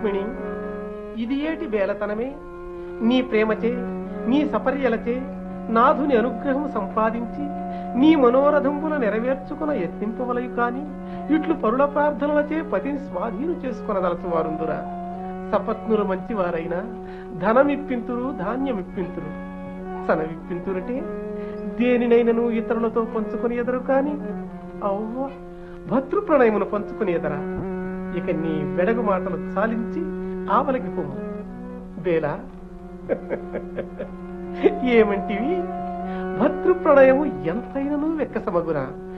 రుక్మిణి ఇది ఏటి బేలతనమే నీ ప్రేమచే నీ సపర్యలచే నాథుని అనుగ్రహం సంపాదించి నీ మనోరథంబుల నెరవేర్చుకున్న యత్నింపవలయు కాని ఇట్లు పరుల ప్రార్థనలచే పతిని స్వాధీనం చేసుకునదలచు వారుందురా సపత్నులు మంచివారైనా ధనమిప్పింతురు ధాన్యమిప్పింతురు సనవిప్పింతురటే దేనినైనను ఇతరులతో పంచుకుని ఎదరు కాని అవ్వ భద్రు ప్రణయమును పంచుకుని ఎదరా ఇక నీ వెడగు మాటలు చాలించి ఆవలకి పొమ్ము బేలా ఏమంటివి భద్రు ప్రణయము ఎంతైనను వెక్కసమగునా